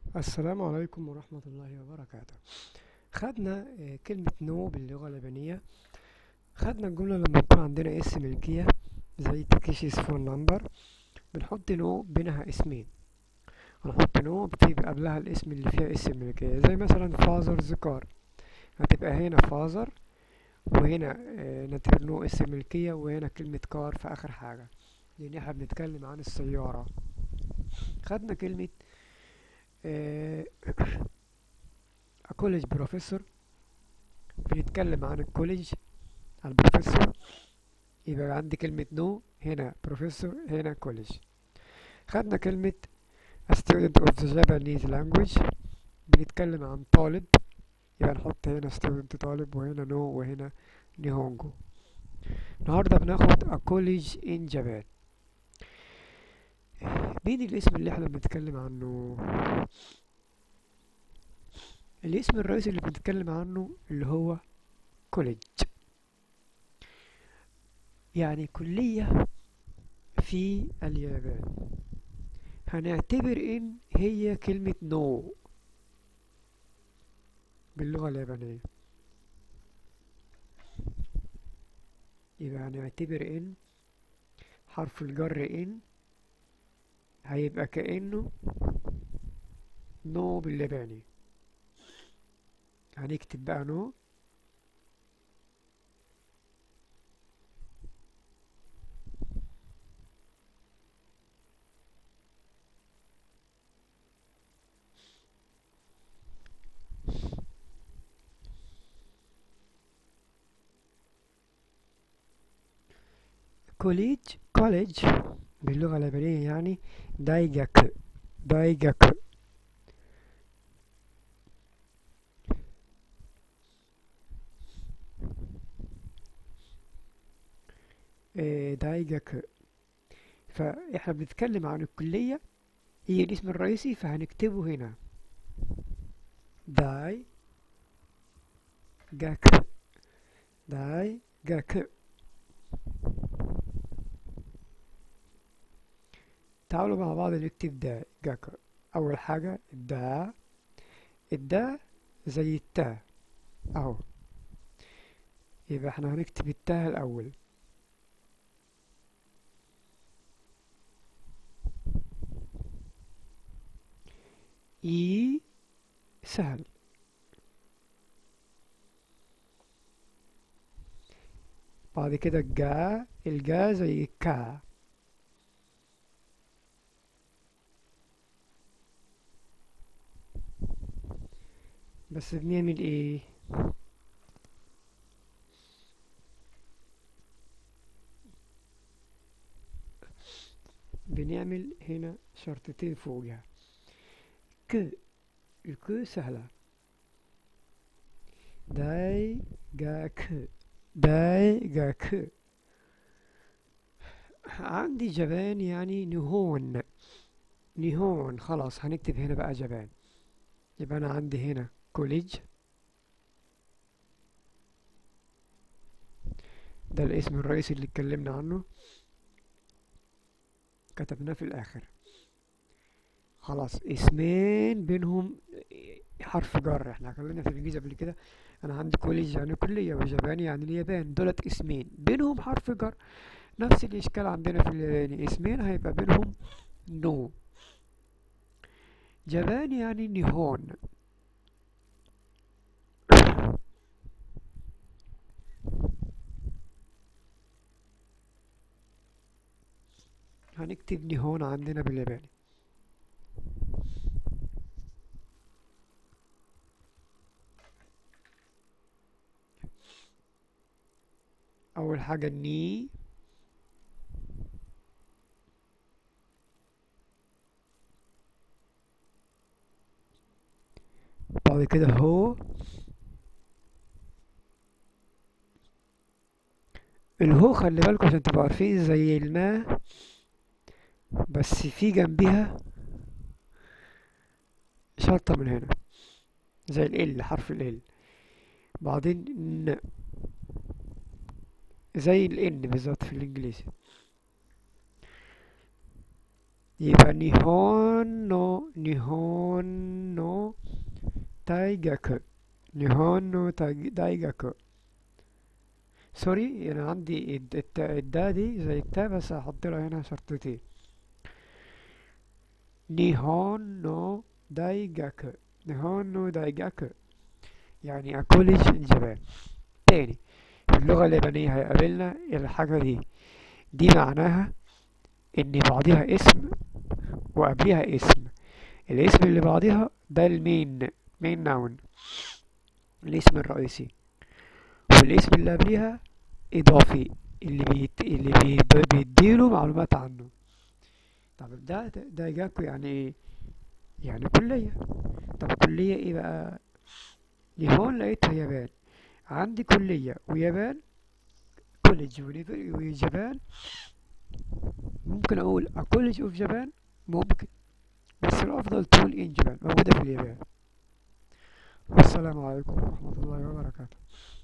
السلام عليكم ورحمة الله وبركاته خدنا آه، كلمة نو باللغة اليابانية خدنا الجملة لما يكون عندنا اسم ملكية زي تاكيشي's فون نمبر بنحط نو بينها اسمين هنحط نو بتيجي قبلها الاسم اللي فيها اسم ملكية زي مثلا فازرز كار هتبقى هنا فازر وهنا آه، نتر نو اسم ملكية وهنا كلمة كار في آخر حاجة لأن احنا بنتكلم عن السيارة خدنا كلمة آه، كوليج بروفيسور بنتكلم عن الكوليج عن البروفيسور يبقى عندي كلمة نو هنا بروفيسور هنا كوليج خدنا كلمة a student of the Japanese language بنتكلم عن طالب يبقى نحط هنا student طالب وهنا نو وهنا نيهونجو النهاردة بناخد a college in Japan مين الاسم اللي احنا بنتكلم عنه الاسم الرئيسي اللي بنتكلم عنه اللي هو كوليج يعني كلية في اليابان هنعتبر ان هي كلمة نو باللغة اليابانية يبقى هنعتبر ان حرف الجر ان هيبقى كأنه نو بالياباني هنكتب بقى نو كوليج كوليج باللغة اليابانية يعني دايجاك دايجاك إيه، دايجاك فاحنا بنتكلم عن الكلية هي الاسم الرئيسي فهنكتبه هنا داي جاك داي جاك تعالوا مع بعض نكتب دا جاك أول حاجة دا الدا زي التا أهو يبقى احنا هنكتب التا الأول إي سهل بعد كده الجا الجا زي الكا بس بنعمل ايه بنعمل هنا شرطتين فوقها ك الك سهلة داي جا ك داي جا ك عندي جبان يعني نهون نهون خلاص هنكتب هنا بقى جبان يبقى أنا عندي هنا كوليج ده الاسم الرئيسي اللي اتكلمنا عنه كتبناه في الآخر خلاص اسمين بينهم حرف جر احنا اتكلمنا في الانجليزي قبل كده انا عندي كوليج يعني كلية وجابان يعني اليابان دولت اسمين بينهم حرف جر نفس الاشكال عندنا في الياباني اسمين هيبقى بينهم نو جابان يعني نيهون هنكتب نيهون عندنا بالياباني أول حاجة ني بعد كده هو الهو خلي بالكم عشان تبقوا عارفين زي الماء بس في جنبها شرطة من هنا زي ال حرف ال بعدين ن زي الان بالظبط في الانجليزي يبقى نيهونو نيهونو تايجاكو نيهونو دايجاكو سوري انا عندي الدا دي زي التاء بس هحط لها هنا شرطتين نيهونو دايجاكو نيهونو دايجاكو يعني كوليدج الجبان تاني في اللغة اليابانية هيقابلنا الحاجة دي دي معناها ان بعضها اسم وقبلها اسم الاسم اللي بعدها ده المين مين ناون الاسم الرئيسي والاسم اللي قبلها اضافي اللي بيت... اللي بي... بيديله معلومات عنه طب ده ده جاكو يعني ايه يعني كلية طب كلية ايه بقى هون لقيتها يابان عندي كلية ويابان كوليدج ويابان ممكن اقول a college of Japan ممكن بس الافضل تقول in Japan موجودة في اليابان والسلام عليكم ورحمة الله وبركاته